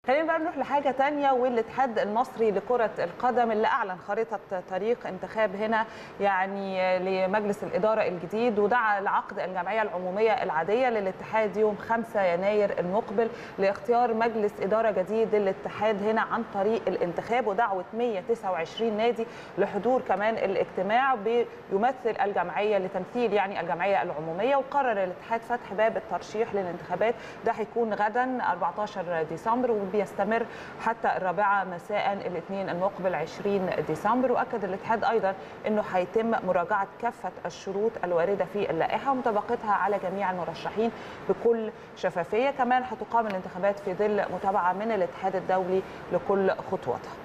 خلينا بقى نروح لحاجه تانية والاتحاد المصري لكره القدم اللي اعلن خريطه طريق انتخاب هنا يعني لمجلس الاداره الجديد ودعا لعقد الجمعيه العموميه العاديه للاتحاد يوم 5 يناير المقبل لاختيار مجلس اداره جديد للاتحاد هنا عن طريق الانتخاب ودعوه 129 نادي لحضور كمان الاجتماع بيمثل الجمعيه لتمثيل يعني الجمعيه العموميه وقرر الاتحاد فتح باب الترشيح للانتخابات ده هيكون غدا 14 ديسمبر بيستمر حتى الرابعة مساء الاثنين المقبل 20 ديسمبر وأكد الاتحاد أيضا أنه هيتم مراجعة كافة الشروط الواردة في اللائحة ومطابقتها على جميع المرشحين بكل شفافية كمان هتقام الانتخابات في ظل متابعة من الاتحاد الدولي لكل خطواتها